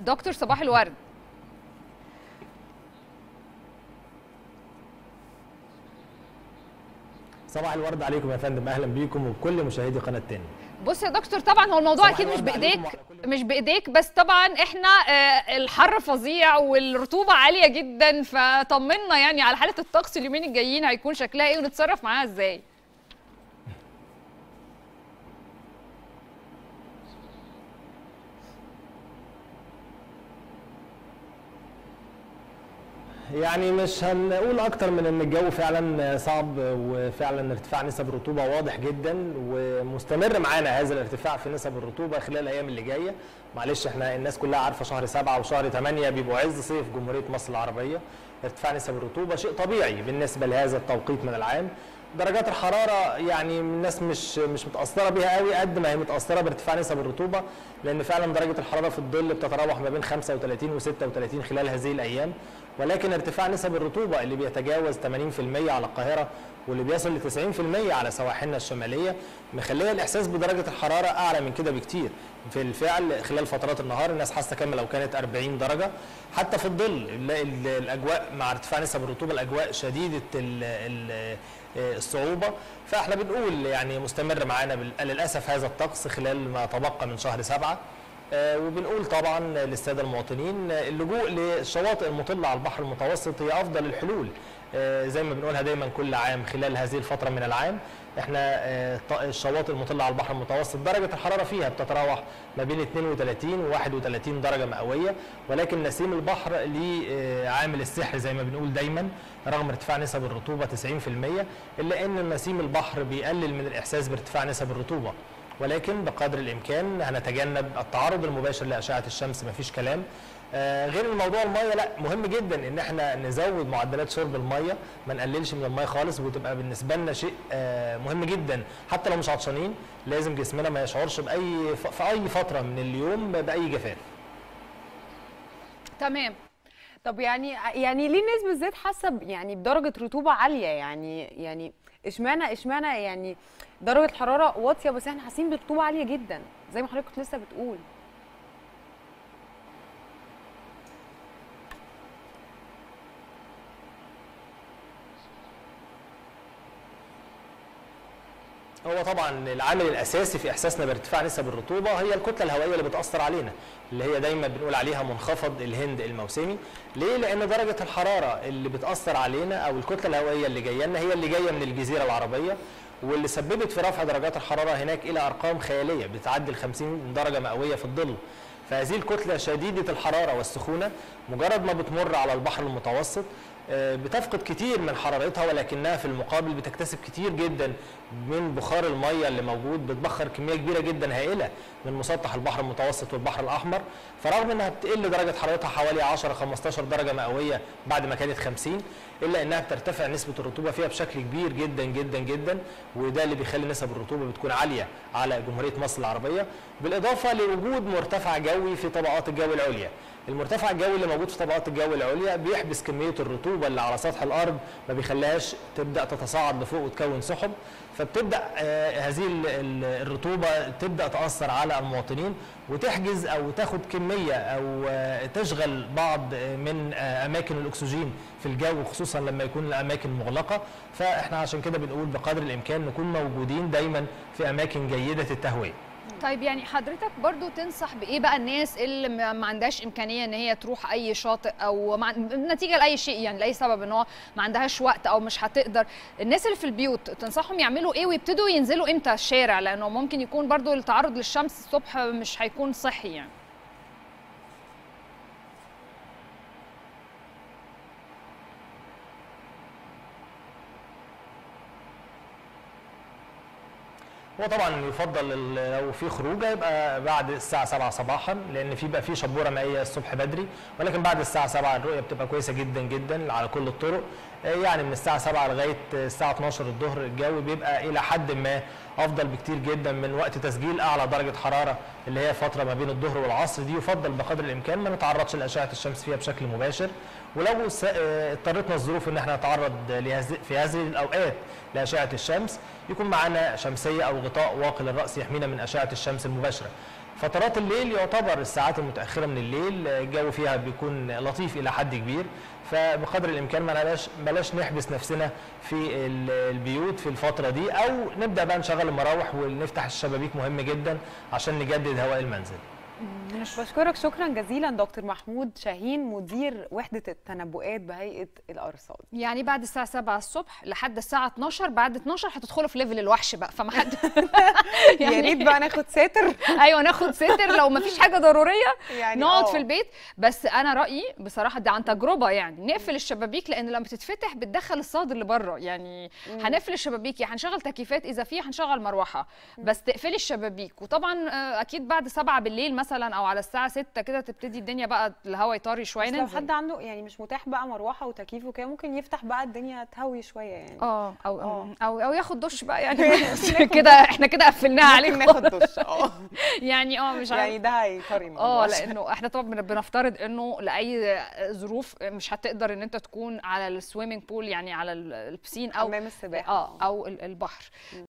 دكتور صباح الورد صباح الورد عليكم يا فندم اهلا بيكم وبكل مشاهدي قناه تاني بص يا دكتور طبعا هو الموضوع صباح اكيد مش الورد عليكم بايديك وعلى كل- مش بايديك بس طبعا احنا آه، الحر فظيع والرطوبه عاليه جدا فطمنا يعني على حاله الطقس اليومين الجايين هيكون شكلها ايه ونتصرف معاها ازاي يعني مش هنقول اكتر من ان الجو فعلا صعب وفعلا ارتفاع نسب الرطوبه واضح جدا ومستمر معانا هذا الارتفاع في نسب الرطوبه خلال الايام اللي جايه معلش احنا الناس كلها عارفه شهر سبعة وشهر 8 بيبقوا عز صيف جمهوريه مصر العربيه ارتفاع نسب الرطوبه شيء طبيعي بالنسبه لهذا التوقيت من العام درجات الحراره يعني الناس مش مش متاثره بيها قوي قد ما هي متاثره بارتفاع نسب الرطوبه لان فعلا درجه الحراره في الظل بتتراوح ما بين 35 و 36 خلال هذه الايام ولكن ارتفاع نسب الرطوبه اللي بيتجاوز 80% على القاهره واللي بيصل ل 90% على سواحلنا الشماليه مخليه الاحساس بدرجه الحراره اعلى من كده بكتير في الفعل خلال فترات النهار الناس حاسه كام لو كانت 40 درجه حتى في الظل نلاقي ال- الاجواء مع ارتفاع نسب الرطوبه الاجواء شديده ال ال الصعوبه فاحنا بنقول يعني مستمر معانا بال- للاسف هذا الطقس خلال ما تبقى من شهر سبعة آه، وبنقول طبعا للساده المواطنين آه، اللجوء للشواطئ المطله على البحر المتوسط هي افضل الحلول آه، زي ما بنقولها دايما كل عام خلال هذه الفتره من العام احنا آه، ط- الشواطئ المطله على البحر المتوسط درجه الحراره فيها بتتراوح ما بين 32 و 31 درجه مئويه ولكن نسيم البحر ليه آه، عامل السحر زي ما بنقول دايما رغم ارتفاع نسب الرطوبه 90% الا ان نسيم البحر بيقلل من الاحساس بارتفاع نسب الرطوبه ولكن بقدر الامكان هنتجنب التعرض المباشر لاشعه الشمس مفيش كلام آه، غير الموضوع الميه لا مهم جدا ان احنا نزود معدلات شرب الميه ما نقللش من الميه خالص وتبقى بالنسبه لنا شيء آه، مهم جدا حتى لو مش عطشانين لازم جسمنا ما يشعرش باي ف- في اي فتره من اليوم باي جفاف تمام طب يعني يعني ليه الناس بالذات حاسه ب- يعني بدرجه رطوبه عاليه يعني يعني اشمعنى اشمعنى يعني درجه الحراره واطيه بس احنا حاسين برطوبه عاليه جدا زي ما حضرتك كنت لسه بتقول هو طبعا العامل الاساسي في احساسنا بارتفاع نسب الرطوبه هي الكتله الهوائيه اللي بتاثر علينا اللي هي دايما بنقول عليها منخفض الهند الموسمي ليه لان درجه الحراره اللي بتاثر علينا او الكتله الهوائيه اللي جايه لنا هي اللي جايه من الجزيره العربيه واللي سببت في رفع درجات الحراره هناك الى ارقام خياليه بتعدي ال 50 درجه مئويه في الظل فهذه الكتله شديده الحراره والسخونه مجرد ما بتمر على البحر المتوسط آه، بتفقد كتير من حرارتها ولكنها في المقابل بتكتسب كتير جدا من بخار الميه اللي موجود بتبخر كميه كبيره جدا هائله من مسطح البحر المتوسط والبحر الاحمر فرغم انها بتقل درجه حرارتها حوالي 10 15 درجه مئويه بعد ما كانت 50 الا انها بترتفع نسبه الرطوبه فيها بشكل كبير جدا جدا جدا وده اللي بيخلي نسب الرطوبه بتكون عاليه على جمهوريه مصر العربيه بالاضافه لوجود مرتفع جوي في طبقات الجو العليا المرتفع الجوي اللي موجود في طبقات الجو العليا بيحبس كميه الرطوبه اللي على سطح الارض ما بيخليهاش تبدا تتصاعد لفوق وتكون سحب فبتبدا آه، هذه ال- ال- الرطوبه تبدا تاثر على المواطنين وتحجز او تاخد كميه او آه، تشغل بعض آه، من آه، اماكن الاكسجين في الجو خصوصا لما يكون الاماكن مغلقه فاحنا عشان كده بنقول بقدر الامكان نكون موجودين دايما في اماكن جيده التهويه طيب يعني حضرتك برضو تنصح بايه بقى الناس اللي ما ما عندهاش امكانيه ان هي تروح اي شاطئ او مع... نتيجه لاي شيء يعني لاي سبب ان هو ما عندهاش وقت او مش هتقدر الناس اللي في البيوت تنصحهم يعملوا ايه ويبتدوا ينزلوا امتى الشارع لانه ممكن يكون برضو التعرض للشمس الصبح مش هيكون صحي يعني هو طبعا يفضل ال- لو في خروجه يبقى بعد الساعه 7 صباحا لان في بقى في شبوره مائيه الصبح بدري ولكن بعد الساعه 7 الرؤيه بتبقى كويسه جدا جدا على كل الطرق آه، يعني من الساعه 7 لغايه الساعه 12 الظهر الجو بيبقى الى حد ما افضل بكتير جدا من وقت تسجيل اعلى درجه حراره اللي هي فتره ما بين الظهر والعصر دي يفضل بقدر الامكان ما نتعرضش لاشعه الشمس فيها بشكل مباشر ولو س- آه، اضطرتنا الظروف ان احنا نتعرض لهذه في هذه الاوقات لاشعه الشمس يكون معانا شمسيه او غطاء واقي للراس يحمينا من اشعه الشمس المباشره فترات الليل يعتبر الساعات المتاخره من الليل الجو فيها بيكون لطيف الى حد كبير فبقدر الامكان ما بلاش بلاش نحبس نفسنا في ال- البيوت في الفتره دي او نبدا بقى نشغل المراوح ونفتح الشبابيك مهم جدا عشان نجدد هواء المنزل بشكرك شكرا جزيلا دكتور محمود شاهين مدير وحده التنبؤات بهيئه الارصاد يعني بعد الساعه 7 الصبح لحد الساعه 12 بعد 12 هتدخلوا في ليفل الوحش بقى فما حد يا ريت بقى ناخد ساتر ايوه ناخد ستر لو ما فيش حاجه ضروريه يعني نقعد آه. في البيت بس انا رايي بصراحه ده عن تجربه يعني نقفل الشبابيك لان لما تتفتح بتدخل الصهد اللي بره يعني هنقفل الشبابيك يا هنشغل تكييفات اذا في هنشغل مروحه بس تقفلي الشبابيك وطبعا آه، اكيد بعد 7 بالليل مثلا او على الساعه 6 كده تبتدي الدنيا بقى الهواء يطري شويه بس لو ننزل. حد عنده يعني مش متاح بقى مروحه وتكييف وكده ممكن يفتح بقى الدنيا تهوي شويه يعني اه او آه. او او ياخد دش بقى يعني كده احنا كده قفلناها عليه ممكن ناخد دش اه يعني اه مش عارف يعني ده هيطري الموضوع اه عشان- لانه احنا طبعا بن- بنفترض انه لاي ظروف مش هتقدر ان انت تكون على السويمنج بول يعني على ال- البسين او حمام السباحه اه او ال- البحر